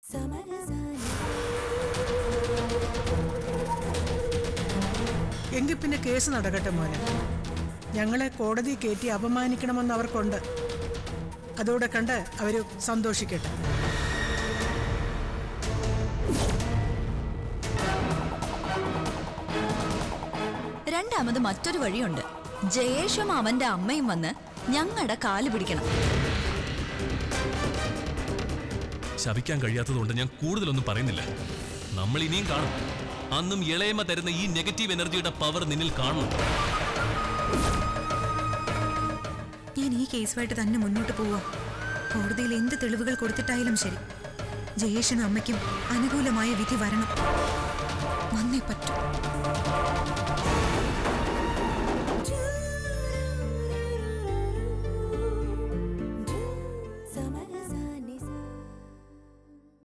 എങ്കിൽ പിന്നെ കേസ് നടക്കട്ടെ മോനെ ഞങ്ങളെ കോടതി കയറ്റി അപമാനിക്കണമെന്ന് അവർക്കുണ്ട് അതോടെ കണ്ട് അവര് സന്തോഷിക്കട്ടെ രണ്ടാമത് മറ്റൊരു വഴിയുണ്ട് ജയേഷും അവന്റെ അമ്മയും വന്ന് ഞങ്ങളുടെ കാല് പിടിക്കണം ശപിക്കാൻ കഴിയാത്തതുകൊണ്ട് ഞാൻ കൂടുതലൊന്നും പറയുന്നില്ല നമ്മൾ ഇനിയും കാണും അന്നും ഇളയമ തരുന്ന ഈ നെഗറ്റീവ് എനർജിയുടെ പവർ നിന്നിൽ കാണണം ഞാൻ ഈ കേസുമായിട്ട് തന്നെ മുന്നോട്ട് പോവാ കോടതിയിൽ എന്ത് തെളിവുകൾ കൊടുത്തിട്ടായാലും ശരി ജയേഷനും അമ്മയ്ക്കും അനുകൂലമായ വിധി വരണം വന്നേ പറ്റൂ